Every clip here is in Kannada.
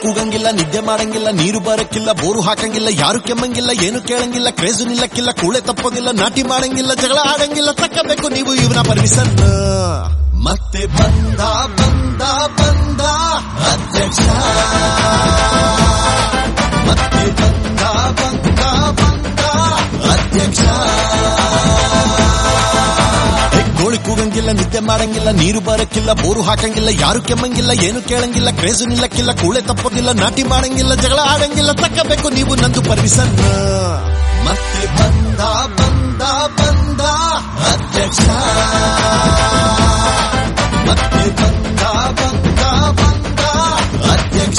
ಕೂಗಂಗಿಲ್ಲ ನಿದ್ದೆ ಮಾಡಂಗಿಲ್ಲ ನೀರು ಬರಕ್ಕಿಲ್ಲ ಬೋರು ಹಾಕಂಗಿಲ್ಲ ಯಾರು ಕೆಮ್ಮಂಗಿಲ್ಲ ಏನು ಕೇಳಂಗಿಲ್ಲ ಕ್ರೇಜು ನಿಲ್ಲಕ್ಕಿಲ್ಲ ಕೂಳೆ ತಪ್ಪೋದಿಲ್ಲ ನಾಟಿ ಮಾಡಂಗಿಲ್ಲ ಜಗಳ ಆಡಂಗಿಲ್ಲ ತಕ್ಕಬೇಕು ನೀವು ಇವನ ಪರ್ಮಿಷನ್ ಮತ್ತೆ ಬಂದ ಬಂದ ಬಂದ ಅಧ್ಯಕ್ಷ ಮತ್ತೆ ಬಂದ ಬಂದ ಬಂದ ಅಧ್ಯಕ್ಷ ಏ, ಕೋಳಿ ಕೂಗಂಗಿಲ್ಲ ನಿದ್ದೆ ಮಾಡಂಗಿಲ್ಲ ನೀರು ಬರಕ್ಕಿಲ್ಲ ಬೋರು ಹಾಕಂಗಿಲ್ಲ ಯಾರು ಕೆಮ್ಮಂಗಿಲ್ಲ ಏನು ಕೇಳಂಗಿಲ್ಲ ಕ್ರೇಜು ನಿಲ್ಲಕ್ಕಿಲ್ಲ ಕೂಳೆ ತಪ್ಪೋದಿಲ್ಲ ನಾಟಿ ಮಾಡಂಗಿಲ್ಲ ಜಗಳ ಆಡಂಗಿಲ್ಲ ತಕ್ಕಬೇಕು ನೀವು ನಂದು ಪರ್ಮಿಷನ್ ಮತ್ತೆ ಬಂದ ಬಂದ ಬಂದ ಅಧ್ಯಕ್ಷ ಮತ್ತೆ ಬಂದ ಬಂದ ಬಂದ ಅಧ್ಯಕ್ಷ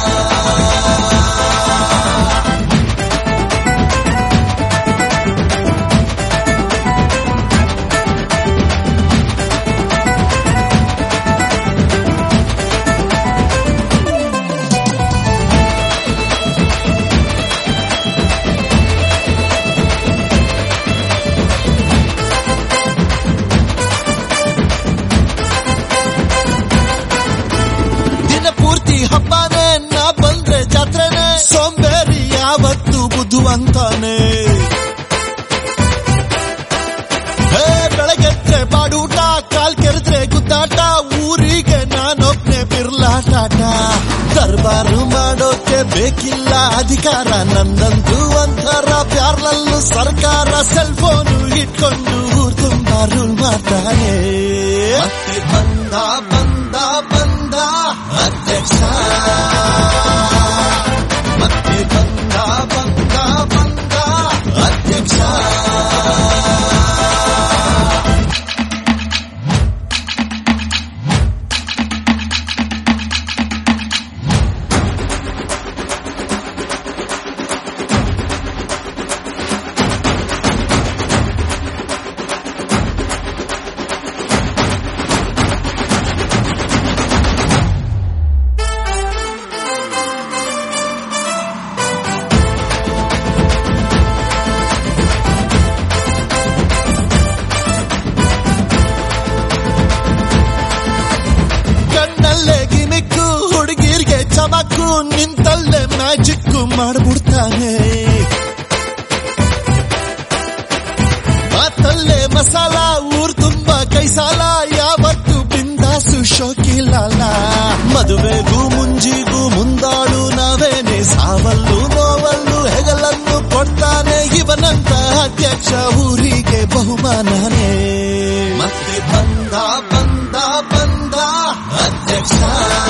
ದಿನ ಪೂರ್ತಿ ಹಬ್ಬನೇ ನಾ ಬಂದ್ರೆ ಜಾತ್ರೆನೆ ಸೋಂಬೇರಿ ಯಾವತ್ತು ಬುದ್ಧುವಂತಾನೆ ಹೇ ಬೆಳಗ್ಗೆದ್ರೆ ಬಾಡೂಟ ಕಾಲ್ ಕೆರೆದ್ರೆ ಗುದ್ದಾಟ ಊರಿಗೆ ನಾನೊಬ್ನೇ ಬಿರ್ಲಾಟಾಟ ದರ್ಬಾರು ಮಾಡೋಕೆ ಬೇಕಿಲ್ಲ ಅಧಿಕಾರ ನನ್ನಂತೂ ಒಂಥರ ಪ್ಯಾರ್ಲಲ್ಲೂ ಸರ್ಕಾರ ಸೆಲ್ ಫೋನು ಇಟ್ಕೊಂಡು ಊರ್ ತುಂಬಾ ರೂಲ್ ಮಾಡ್ತಾರೆ ಮತ್ತೆ ಬಂದ ಬಂದ ಬಂದ ಅಧ್ಯಕ್ಷ ಮತ್ತೆ ಬಂದ ಬಂದ ಬಂದ ಅಧ್ಯಕ್ಷ ಕಣ್ಣಲ್ಲೇ ಗಿಮಿಕ್ಕು ಹುಡುಗಿರ್ಗೆ ಚಮಕ್ಕು ನಿಂತಲ್ಲೇ ಮ್ಯಾಜಿಕ್ಕು ಮಾಡ್ಬಿಡ್ತಾನೆ ಮಾತಲ್ಲೇ ಮಸಾಲ ಊರ್ ತುಂಬಾ ಕೈ ಸಾಲ ಯಾವತ್ತು ಬಿಂದಾಸು ಶೋಕಿಲಲ್ಲ ಮದುವೆಗೂ ಮುಂಜಿಗೂ ಮುಂದಾಳು ನಾವೇನೆ ಸಾವಲ್ಲೂ ನೋವಲ್ಲೂ ಹೆಗಲನ್ನು ಕೊಡ್ತಾನೆ ಇವನಂತ ಅಧ್ಯಕ್ಷ ಊರಿಗೆ ಬಹುಮಾನನೇ ಮತ್ತೆ ಬಂದ ಬಂದ ಬಂದ ಅಧ್ಯಕ್ಷ